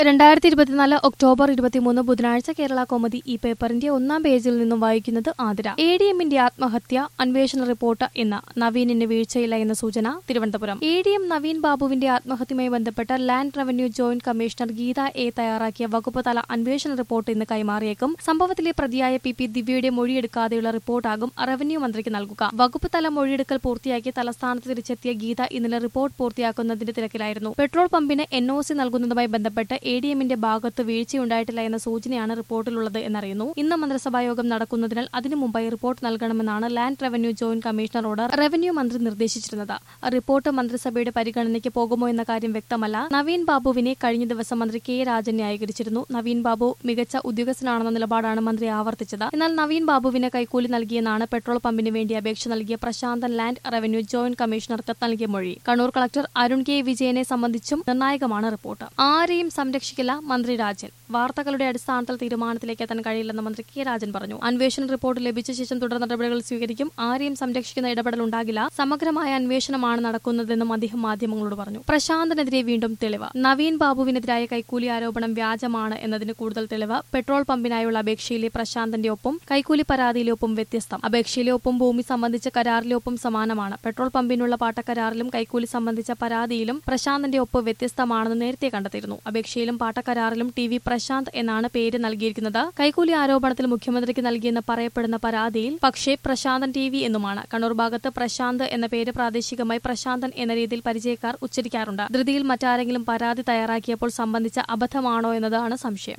രണ്ടായിരത്തി ഇരുപത്തിനാല് ഒക്ടോബർ ഇരുപത്തിമൂന്ന് ബുധനാഴ്ച കേരള കോമതി ഈ പേപ്പറിന്റെ ഒന്നാം പേജിൽ നിന്നും വായിക്കുന്നത് ആതിര എ ഡി എമ്മിന്റെ ആത്മഹത്യ അന്വേഷണ റിപ്പോർട്ട് ഇന്ന് നവീനിന് വീഴ്ചയില്ല എന്ന സൂചന Thiruvananthapuram A D M Naveen ബാബുവിന്റെ ആത്മഹത്യയുമായി ബന്ധപ്പെട്ട് land revenue joint commissioner Geetha A തയ്യാറാക്കിയ വകുപ്പ് തല അന്വേഷണ റിപ്പോർട്ട് ഇന്ന് കൈമാറിയേക്കും സംഭവത്തിലെ പ്രതിയായ പി പി ദിവ്യയുടെ മൊഴിയെടുക്കാതെയുള്ള റിപ്പോർട്ടാകും റവന്യൂ മന്ത്രിക്ക് നൽകുക വകുപ്പ് തല മൊഴിയെടുക്കൽ പൂർത്തിയാക്കി തലസ്ഥാനത്ത് തിരിച്ചെത്തിയ ഗീത ഇന്നലെ റിപ്പോർട്ട് പൂർത്തിയാക്കുന്നതിന്റെ തിരക്കിലായിരുന്നു പെട്രോൾ പമ്പിന് എൻ ഒ സി നൽകുന്നതുമായി ബന്ധപ്പെട്ട് എ ഡി എമ്മിന്റെ ഭാഗത്ത് വീഴ്ചയുണ്ടായിട്ടില്ല എന്ന സൂചനയാണ് റിപ്പോർട്ടിലുള്ളത് എന്നറിയുന്നു ഇന്ന് മന്ത്രിസഭാ യോഗം നടക്കുന്നതിനാൽ അതിനു മുമ്പായി റിപ്പോർട്ട് നൽകണമെന്നാണ് ലാൻഡ് റവന്യൂ ജോയിന്റ് കമ്മീഷണറോട് റവന്യൂ മന്ത്രി നിർദ്ദേശിച്ചിരുന്നത് റിപ്പോർട്ട് മന്ത്രിസഭയുടെ പരിഗണനയ്ക്ക് പോകുമോ എന്ന കാര്യം വ്യക്തമല്ല നവീൻ ബാബുവിനെ കഴിഞ്ഞ ദിവസം മന്ത്രി കെ രാജൻ ന്യായീകരിച്ചിരുന്നു നവീൻ ബാബു മികച്ച ഉദ്യോഗസ്ഥനാണെന്ന നിലപാടാണ് മന്ത്രി ആവർത്തിച്ചത് എന്നാൽ നവീൻ ബാബുവിന് കൈക്കൂലി നൽകിയെന്നാണ് പെട്രോൾ പമ്പിന് വേണ്ടി അപേക്ഷ നൽകിയ പ്രശാന്തൻ ലാൻഡ് റവന്യൂ ജോയിന്റ് കമ്മീഷണർക്ക് നൽകിയ മൊഴി കണ്ണൂർ കളക്ടർ അരുൺ കെ വിജയനെ സംബന്ധിച്ചും നിർണായകമാണ് റിപ്പോർട്ട് ആരെയും സംരക്ഷിക്കില്ല മന്ത്രി രാജൻ വാർത്തകളുടെ അടിസ്ഥാനത്തിൽ തീരുമാനത്തിലേക്ക് എത്താൻ കഴിയില്ലെന്ന് മന്ത്രി കെ രാജൻ പറഞ്ഞു അന്വേഷണ റിപ്പോർട്ട് ലഭിച്ച ശേഷം തുടർ നടപടികൾ സ്വീകരിക്കും ആരെയും സംരക്ഷിക്കുന്ന ഇടപെടൽ ഉണ്ടാകില്ല സമഗ്രമായ അന്വേഷണമാണ് നടക്കുന്നതെന്നും അദ്ദേഹം മാധ്യമങ്ങളോട് പറഞ്ഞു പ്രശാന്തനെതിരെ വീണ്ടും തെളിവ് നവീൻ ബാബുവിനെതിരായ കൈക്കൂലി ആരോപണം വ്യാജമാണ് എന്നതിന് കൂടുതൽ തെളിവ് പെട്രോൾ പമ്പിനായുള്ള അപേക്ഷയിലെ പ്രശാന്തന്റെ ഒപ്പം കൈക്കൂലി പരാതിയിലെ ഒപ്പം വ്യത്യസ്തം അപേക്ഷയിലെ ഒപ്പം ഭൂമി സംബന്ധിച്ച കരാറിലെ ഒപ്പം സമാനമാണ് പെട്രോൾ പമ്പിനുള്ള പാട്ടക്കരാറിലും കൈക്കൂലി സംബന്ധിച്ച പരാതിയിലും പ്രശാന്തന്റെ ഒപ്പ് വ്യത്യസ്തമാണെന്ന് നേരത്തെ കണ്ടെത്തിയിരുന്നു അപേക്ഷയിലും പാട്ടക്കരാറിലും ടി വി പ്രശാന്ത് എന്നാണ് പേര് നൽകിയിരിക്കുന്നത് കൈക്കൂലി ആരോപണത്തിൽ മുഖ്യമന്ത്രിക്ക് നൽകിയെന്ന് പറയപ്പെടുന്ന പരാതിയിൽ പക്ഷേ പ്രശാന്തൻ ടി വി എന്നുമാണ് കണ്ണൂർ ഭാഗത്ത് പ്രശാന്ത് എന്ന പേര് പ്രാദേശികമായി പ്രശാന്തൻ എന്ന രീതിയിൽ പരിചയക്കാർ ഉച്ചരിക്കാറുണ്ട് ധൃതിയിൽ മറ്റാരെങ്കിലും പരാതി തയ്യാറാക്കിയപ്പോൾ സംബന്ധിച്ച അബദ്ധമാണോ എന്നതാണ് സംശയം